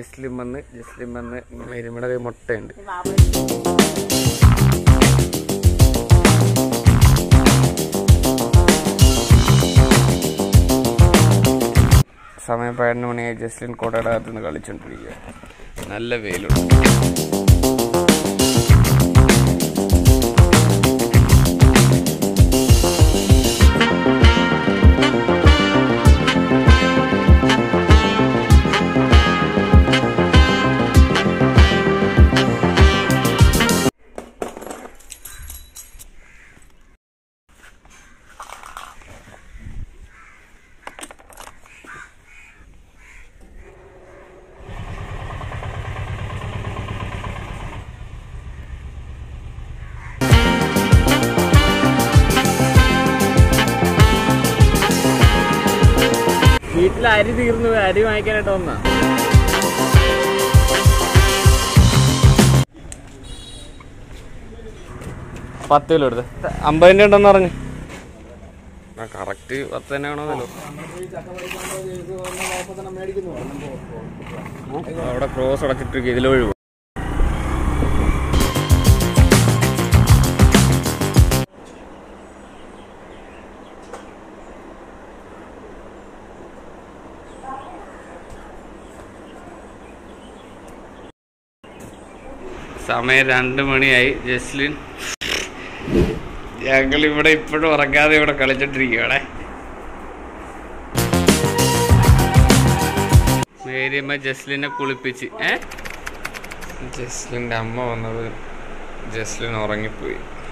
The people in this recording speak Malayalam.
ജസ്ലിം വന്ന് ജസ്ലിം വന്ന് മേരിമയുടെ കൈ മുട്ടയുണ്ട് സമയം പതിനൊന്ന് മണിയായി ജസ്ലിൻ കോട്ടയുടെ അകത്ത് നിന്ന് കളിച്ചോണ്ടിരിക്കുക നല്ല വെയിലുണ്ട് വീട്ടിൽ അരി തീർന്നു പോയി. അരി വാങ്ങിക്കാനായിട്ട് വന്നാ പത്ത് കിലോ എടുത്ത് അമ്പതിൻ്റെ ഉണ്ടെന്ന് പറഞ്ഞു ആ കറക്റ്റ് പത്ത് തന്നെ ആണോന്നല്ലോ അവിടെ ക്രോസ് അടച്ചിട്ടിരിക്കുക ഇതിലൊഴി സമയം രണ്ട് മണിയായി ജസ്ലിൻ ഞങ്ങൾ ഇവിടെ ഇപ്പോഴും ഉറങ്ങാതെ ഇവിടെ കളിച്ചോണ്ടിരിക്കുകയാണേ മേരിയമ്മ ജസ്ലിനെ കുളിപ്പിച്ച് ഏ ജസ്ലിൻ്റെ അമ്മ വന്നത് ജസ്ലിൻ ഉറങ്ങിപ്പോയി